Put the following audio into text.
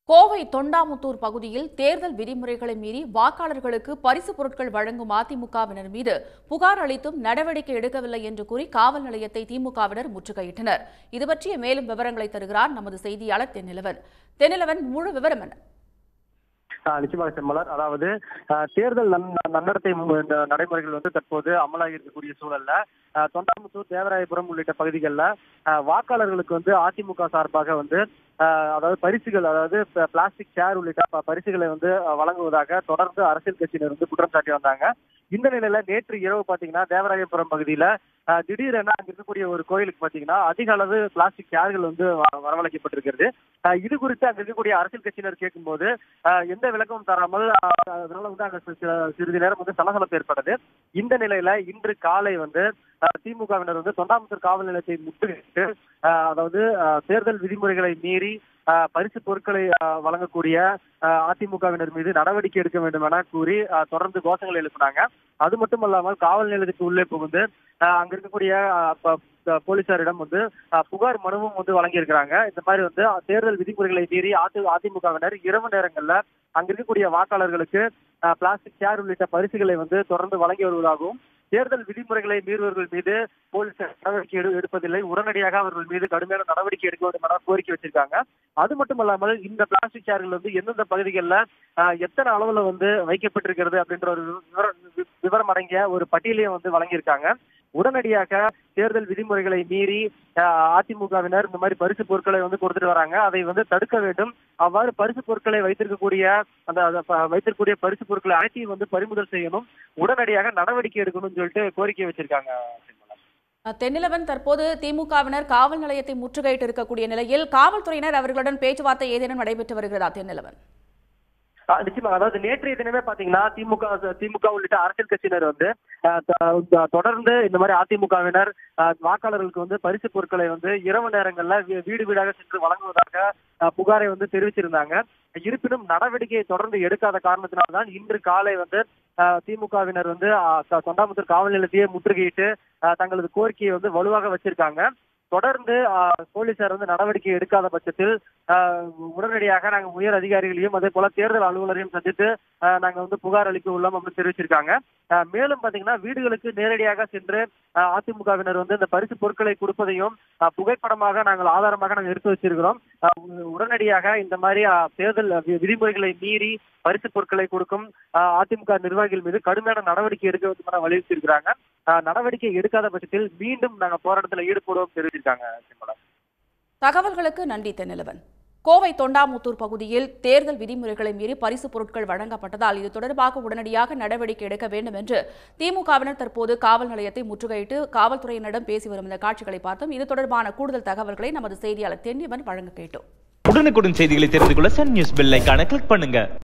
கோவை தொண்டாமுத்தூர் பகுதியில் தேர்தல் விதிமுறைகளை மீறி வாக்காளர்களுக்கு பரிசு பொருட்கள் வழங்கும் அதிமுகவினர் மீது புகார் அளித்தும் நடவடிக்கை எடுக்கவில்லை என்று கூறி காவல் நிலையத்தை திமுகவினர் முற்றுகையிட்டனர் இது பற்றிய மேலும் விவரங்களை தருகிறார் நமது செய்தியாளர் தென்னிலவன் தென்னிலவன் முழு விவரம் என்ன ஆஹ் நிச்சயமாக செம்மலர் அதாவது ஆஹ் தேர்தல் நன்- நன்னடத்தை மு- இந்த நடைமுறைகள் வந்து தற்போது அமலாகி இருக்கக்கூடிய சூழல்ல ஆஹ் தொண்டாமுத்தூர் தேவராயபுரம் உள்ளிட்ட பகுதிகளில் வாக்காளர்களுக்கு வந்து அதிமுக சார்பாக வந்து ஆஹ் அதாவது பரிசுகள் அதாவது ப- பிளாஸ்டிக் சேர் உள்ளிட்ட ப- பரிசுகளை வந்து ஆஹ் வழங்குவதாக தொடர்ந்து அரசியல் கட்சியினர் வந்து குற்றம் சாட்டி வந்தாங்க இந்த நிலையில நேற்று இரவு பாத்தீங்கன்னா தேவராயபுரம் பகுதியில ஆஹ் திடீரென அங்க இருக்கக்கூடிய ஒரு கோயிலுக்கு பாத்தீங்கன்னா அதிக அளவு பிளாஸ்டிக் சேர்கள் வந்து வ- வரவழைக்கப்பட்டிருக்கிறது ஆஹ் இது குறித்து அங்க இருக்கக்கூடிய அரசியல் கட்சியினர் கேட்கும்போது ஆஹ் எந்த விளக்கமும் தராமல் ஆஹ் அதனால வந்து அங்க சி- சி- சிறிது நேரம் வந்து சலசலப்பு ஏற்பட்டது இந்த நிலையில இன்று காலை வந்து ஆஹ் திமுகவினர் வந்து தொண்டாமுத்தூர் காவல் நிலையத்தை முற்றுகையிட்டு ஆஹ் அதாவது ஆஹ் தேர்தல் விதிமுறைகளை மீறி ஆஹ் பரிசு பொருட்களை ஆஹ் வழங்கக்கூடிய ஆஹ் அதிமுகவினர் மீது நடவடிக்கை எடுக்க வேண்டும் என கூறி ஆஹ் தொடர்ந்து கோஷங்கள் எழுப்பினாங்க அது மட்டுமல்லாமல் காவல் நிலையத்துக்கு உள்ளே புகுந்து ஆஹ் அங்க இருக்கக்கூடிய ஆஹ் ப- ப- போலீசாரிடம் வந்து ஆஹ் புகார் மனுவும் வந்து வழங்கியிருக்கிறாங்க இந்த மாதிரி வந்து தேர்தல் விதிமுறைகளை மீறி அதி அதிமுகவினர் இரவு நேரங்கள்ல அங்க இருக்கக்கூடிய வாக்காளர்களுக்கு ஆஹ் பிளாஸ்டிக் சேர் உள்ளிட்ட பரிசுகளை வந்து தொடர்ந்து வழங்கி வருவதாகவும் தேர்தல் விதிமுறைகளை மீறுவர்கள் மீது போலீசார் நடவடிக்கை எடு- எடுப்பதில்லை உடனடியாக அவர்கள் மீது கடுமையான நடவடிக்கை எடுக்க வேண்டும் என கோரிக்கை வச்சிருக்காங்க அது மட்டுமல்லாமல் இந்த பிளாஸ்டிக் சேர்கள் வந்து எந்தெந்த பகுதிகளில் எத்தனை அளவுல வந்து வைக்கப்பட்டிருக்கிறது அப்படின்ற ஒரு விவரம் விவரம் அடங்கிய ஒரு பட்டியலையும் வந்து வழங்கியிருக்காங்க உடனடியாக தேர்தல் விதிமுறைகளை மீறி ஆஹ் அதிமுகவினர் இந்த மாதிரி பரிசு பொருட்களை வந்து கொடுத்துட்டு வராங்க அதை வந்து தடுக்க வேண்டும் அவ்வாறு பரிசு பொருட்களை வைத்திருக்கக்கூடிய அந்த அந்த ப- வைத்திருக்கக்கூடிய பரிசு பொருட்களை அனைத்தையும் வந்து பறிமுதல் செய்யணும் உடனடியாக நடவடிக்கை எடுக்கணும்னு சொல்லிட்டு கோரிக்கை வச்சிருக்காங்க அஹ், தென்னிலவன் தற்போது திமுகவினர் காவல் நிலையத்தை முற்றுகையிட்டு இருக்கக்கூடிய நிலையில் காவல்துறையினர் அவர்களுடன் பேச்சுவார்த்தை ஏதேனும் நடைபெற்று வருகிறதா தென்னிலவன் ஆஹ் நிச்சயமாக அதாவது நேற்றைய தினமே பாத்தீங்கன்னா திமுக திமுக உள்ளிட்ட அரசியல் கட்சியினர் வந்து ஆஹ் த- த- தொடர்ந்து இந்த மாதிரி அதிமுகவினர் ஆஹ் வாக்காளர்களுக்கு வந்து பரிசு பொருட்களை வந்து இரவு நேரங்கள்ல வீ- வீடு வீடாக சென்று வழங்குவதாக ஆஹ் புகாரை வந்து தெரிவிச்சிருந்தாங்க இருப்பினும் நடவடிக்கையை தொடர்ந்து எடுக்காத காரணத்தினால்தான் இன்று காலை வந்து ஆஹ் திமுகவினர் வந்து ஆஹ் த- தொண்டாமுத்தூர் காவல் நிலையத்தையே முற்றுகையிட்டு ஆஹ் தங்களது கோரிக்கையை வந்து வலுவாக வச்சிருக்காங்க தொடர்ந்து ஆஹ் போலீசார் வந்து நடவடிக்கை எடுக்காத பட்சத்தில் ஆஹ் உடனடியாக நாங்க உயர் அதிகாரிகளையும் அதே போல தேர்தல் அலுவலரையும் சந்தித்து ஆஹ் நாங்க வந்து புகார் அளிக்க உள்ளோம் அப்படின்னு தெரிவிச்சிருக்காங்க ஆஹ் மேலும் பாத்தீங்கன்னா வீடுகளுக்கு நேரடியாக சென்று ஆஹ் அதிமுகவினர் வந்து இந்த பரிசு பொருட்களை கொடுப்பதையும் ஆஹ் புகைப்படமாக நாங்கள் ஆதாரமாக நாங்கள் எடுத்து வச்சிருக்கிறோம் ஆஹ் உ- உடனடியாக இந்த மாதிரி ஆஹ் தேர்தல் வி- விதிமுறைகளை மீறி பரிசு பொருட்களை கொடுக்கும் ஆஹ் அதிமுக நிர்வாகிகள் மீது கடுமையான நடவடிக்கை எடுக்க வேண்டும் என வலியுறுத்தியிருக்கிறாங்க ஆஹ் நடவடிக்கை எடுக்காத பட்சத்தில் மீண்டும் நாங்க போராட்டத்தில் ஈடுபடுவோம் தெரிவிச்சிருக்காங்க சிம்மலா தகவல்களுக்கு நன்றி தென்னிலவன் கோவை தொண்டாமுத்தூர் பகுதியில் தேர்தல் விதிமுறைகளை மீறி பரிசு பொருட்கள் வழங்கப்பட்டதால் இது தொடர்பாக உடனடியாக நடவடிக்கை எடுக்க வேண்டும் என்று திமுகவினர் தற்போது காவல் நிலையத்தை முற்றுகையிட்டு காவல்துறையினரிடம் பேசி வரும் இந்த காட்சிகளை பார்த்தோம் இது தொடர்பான கூடுதல் தகவல்களை நமது செய்தியாளர் தென்னிவன் வழங்க கேட்டோம் உடனுக்குடன் செய்திகளை தெரிந்து கொள்ள சன் நியூஸ் பெல் ஐகானை கிளிக் பண்ணுங்க